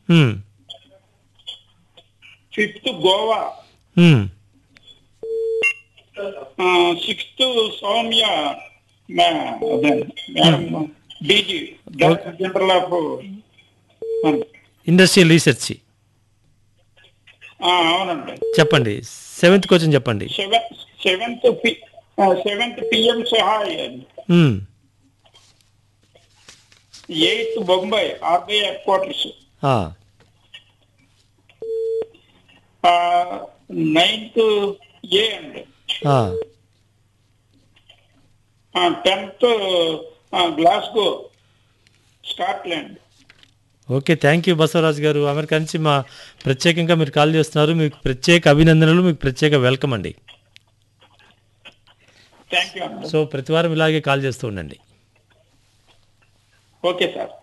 ఉమ్, fifth Goa um, sixth Soumya మే- అదే, madam DG director general of industrial research అవునండి చెప్పండి సెవెంత్ క్వశ్చన్ చెప్పండి seven seventh P seventh PM Sahay um, eighth Bombay RBI headquarters ఆ, ninth A అండి ఆ, tenth Glasgow Scotland okay thank you Basavaraju garu America నుంచి మా ప్రత్యేకంగా మీరు కాల్ చేస్తున్నారు మీకు ప్రత్యేక అభినందనలు మీకు ప్రత్యేక వెల్కమ్ అండి థ్యాంక్ యూ అండి సో ప్రతి వారం ఇలాగే కాల్ చేస్తూ ఉండండి ఓకే సార్